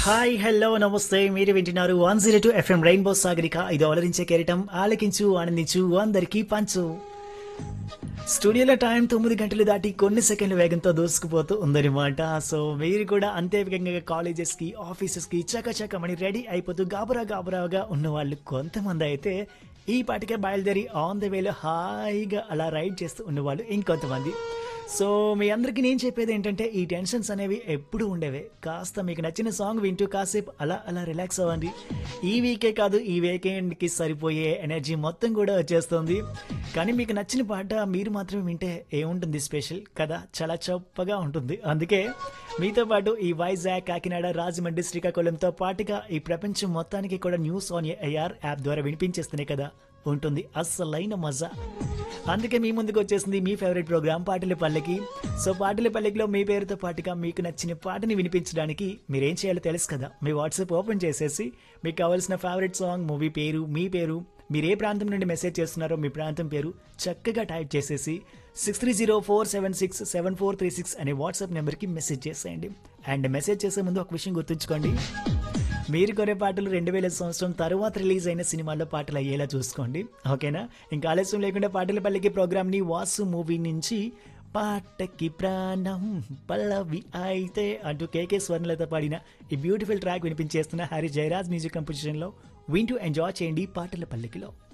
hi hello నమస్తే మీరు వింటున్నారు one zero two FM rainbow సాగరిక ఇది అలరించే కెరటం ఆలకించు ఆనందించు అందరికీ పంచు స్టూడియోలో టైం తొమ్మిది గంటలు దాటి కొన్ని సెకండ్ల వేగంతో దూసుకుపోతూ ఉందన్నమాట సో మీరు కూడా అంతే వేగంగా కాలేజెస్కి ఆఫీసెస్కి చకచకమని రెడీ అయిపోతూ గాబరా గాబరాగా ఉన్న వాళ్ళు కొంతమంది అయితే ఈ పాటికే బయలుదేరి ఆన్ ద వేలో హాయిగా అలా రైడ్ చేస్తూ ఉన్నవాళ్ళు ఇంకొంతమంది సో మీ అందరికీ నేను చెప్పేది ఏంటంటే ఈ టెన్షన్స్ అనేవి ఎప్పుడు ఉండేవే కాస్త మీకు నచ్చిన సాంగ్ వింటూ కాసేపు అలా అలా రిలాక్స్ అవ్వండి ఈ వీకే కాదు ఈ వీకెండ్కి సరిపోయే ఎనర్జీ మొత్తం కూడా వచ్చేస్తుంది కానీ మీకు నచ్చిన పాట మీరు మాత్రమే వింటే ఏముంటుంది స్పెషల్ కదా చాలా చప్పగా ఉంటుంది అందుకే మీతో పాటు ఈ వైజాగ్ కాకినాడ రాజమండ్రి శ్రీకాకుళంతో పాటుగా ఈ ప్రపంచం మొత్తానికి కూడా న్యూస్ ఆన్ ఏఆర్ యాప్ ద్వారా వినిపించేస్తేనే కదా ఉంటుంది అస్సలైన మజా అందుకే మీ ముందుకు వచ్చేసింది మీ ఫేవరెట్ ప్రోగ్రామ్ పాటల పల్లెకి సో పాటల పల్లెకిలో మీ పేరుతో పాటుగా మీకు నచ్చిన పాటని వినిపించడానికి మీరేం చేయాలో తెలుసు కదా మీ వాట్సాప్ ఓపెన్ చేసేసి మీకు కావాల్సిన ఫేవరెట్ సాంగ్ మూవీ పేరు మీ పేరు మీరు ఏ ప్రాంతం నుండి మెసేజ్ చేస్తున్నారో మీ ప్రాంతం పేరు చక్కగా టైప్ చేసేసి six three zero four seven six seven four three six అనే వాట్సాప్ నెంబర్కి మెసేజ్ చేసేయండి అండ్ మెసేజ్ చేసే ముందు ఒక విషయం గుర్తుంచుకోండి మీరు కొనే పాటలు రెండు వేల సంవత్సరం తర్వాత రిలీజ్ అయిన సినిమాల్లో పాటలు అయ్యేలా చూసుకోండి ఓకేనా ఇంకా ఆలస్యం లేకుండా పాటల పల్లికి ప్రోగ్రామ్ని వాసు మూవీ నుంచి పాటకి ప్రాణం పల్లవి అయితే అంటూ కేకే స్వర్ణలత పాడిన ఈ బ్యూటిఫుల్ ట్రాక్ వినిపించేస్తున్న హరి జయరాజ్ మ్యూజిక్ కంపోజిషన్లో వింటూ ఎంజాయ్ చేయండి పాటల పల్లికిలో